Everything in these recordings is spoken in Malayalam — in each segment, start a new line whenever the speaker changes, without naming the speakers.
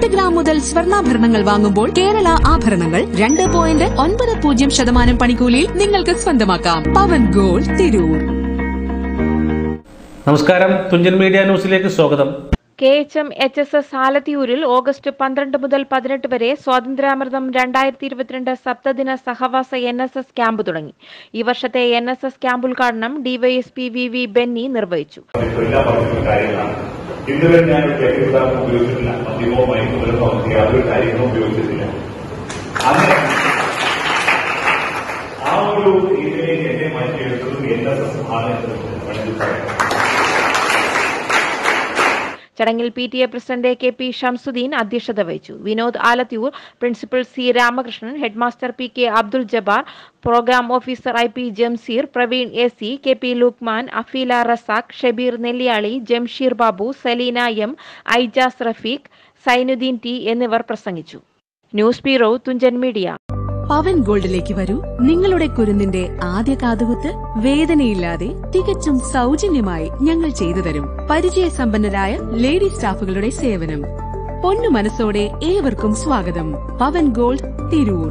പത്ത് ഗ്രാം മുതൽ സ്വർണ്ണാഭരണങ്ങൾ വാങ്ങുമ്പോൾ കേരള ആഭരണങ്ങൾ രണ്ട് പോയിന്റ് ഒൻപത് പൂജ്യം ശതമാനം പണിക്കൂലിയിൽ നിങ്ങൾക്ക് സ്വന്തമാക്കാം പവൻ ഗോൾഡ് തിരൂർ
നമസ്കാരം തുഞ്ചൻ മീഡിയ ന്യൂസിലേക്ക് സ്വാഗതം
K H M H S S ആലത്തിയൂരിൽ ഓഗസ്റ്റ് പന്ത്രണ്ട് മുതൽ പതിനെട്ട് വരെ സ്വാതന്ത്ര്യാമൃതം രണ്ടായിരത്തി ഇരുപത്തിരണ്ട് സപ്തദിന സഹവാസ എൻ എസ് എസ് ക്യാമ്പ് തുടങ്ങി ഈ വർഷത്തെ എൻ എസ് എസ് ക്യാമ്പ് ഉദ്ഘാടനം ഡിവൈഎസ്പി വി വി ബെന്നി നിർവഹിച്ചു
എല്ലാം പറഞ്ഞിട്ടുള്ള കാര്യങ്ങളാണ് ഇന്നുവരെ ഞാൻ ഒരു വ്യക്തിപദാർത്ഥം ഉപയോഗിച്ചിട്ടില്ല മദ്യമോ മയക്കുമരുന്നോ അങ്ങനെ യാതൊരു കാര്യങ്ങളും ഉപയോഗിച്ചിട്ടില്ല അങ്ങനെ ആ ഒരു രീതിയിലേക്ക് എന്നെ മാറ്റിയെടുത്തതും എൻ എസ് എസ് ആണ് എന്ന് വേണമെങ്കിൽ പറയാം
ചടങ്ങിൽ P T A president K P Shamsudheen അധ്യക്ഷത വഹിച്ചു Vinod Alathiyur principal C Ramakrishnan headmaster P K Abdul Jabbar programme officer I P Jamsheer Praveen A C K P Luqman Afeela Razak Shabeer Nelliyali Jamsheer Babu Saleena M Aijaz Rafeeq Sainudheen T എന്നിവർ പ്രസംഗിച്ചു news bureau Thunchan media
Pavan ഗോൾഡിലേക്ക് വരൂ നിങ്ങളുടെ കുരുന്നിന്റെ ആദ്യ കാതുകുത്ത് വേദനയില്ലാതെ തികച്ചും സൗജന്യമായി ഞങ്ങൾ ചെയ്തു തരും പരിചയസമ്പന്നരായ ലേഡി സ്റ്റാഫുകളുടെ സേവനം പൊന്നു മനസ്സോടെ ഏവർക്കും സ്വാഗതം പവൻ ഗോൾഡ് തിരൂർ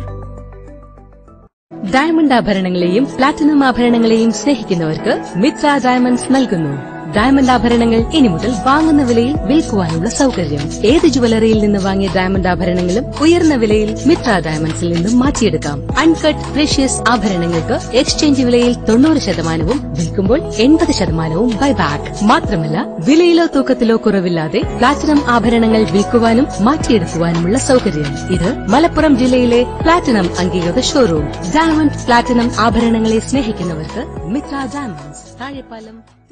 ഡയമണ്ട് ആഭരണങ്ങളെയും പ്ലാറ്റിനം ആഭരണങ്ങളെയും സ്നേഹിക്കുന്നവർക്ക് മിത്ര ഡയമണ്ട്സ് നൽകുന്നു ഡയമണ്ട് ആഭരണങ്ങൾ ഇനി മുതൽ വാങ്ങുന്ന വിലയിൽ വിൽക്കുവാനുള്ള സൗകര്യം ഏത് ജുവലറിയിൽ നിന്ന് വാങ്ങിയ ഡയമണ്ട് ആഭരണങ്ങളും ഉയർന്ന വിലയിൽ മിത്ര ഡയമണ്ട്സിൽ നിന്നും മാറ്റിയെടുക്കാം അൺകട്ട് പ്രഷ്യസ് ആഭരണങ്ങൾക്ക് എക്സ്ചേഞ്ച് വിലയിൽ തൊണ്ണൂറ് ശതമാനവും വിൽക്കുമ്പോൾ എൺപത് ശതമാനവും ബൈബാക്ക് മാത്രമല്ല വിലയിലോ തൂക്കത്തിലോ കുറവില്ലാതെ പ്ലാറ്റിനം ആഭരണങ്ങൾ വിൽക്കുവാനും മാറ്റിയെടുക്കുവാനുമുള്ള സൗകര്യം ഇത് മലപ്പുറം ജില്ലയിലെ പ്ലാറ്റിനം അംഗീകൃത ഷോറൂം ഡയമണ്ട് പ്ലാറ്റിനം ആഭരണങ്ങളെ സ്നേഹിക്കുന്നവർക്ക് മിത്ര ഡയമണ്ട്സ് താഴെപ്പാലം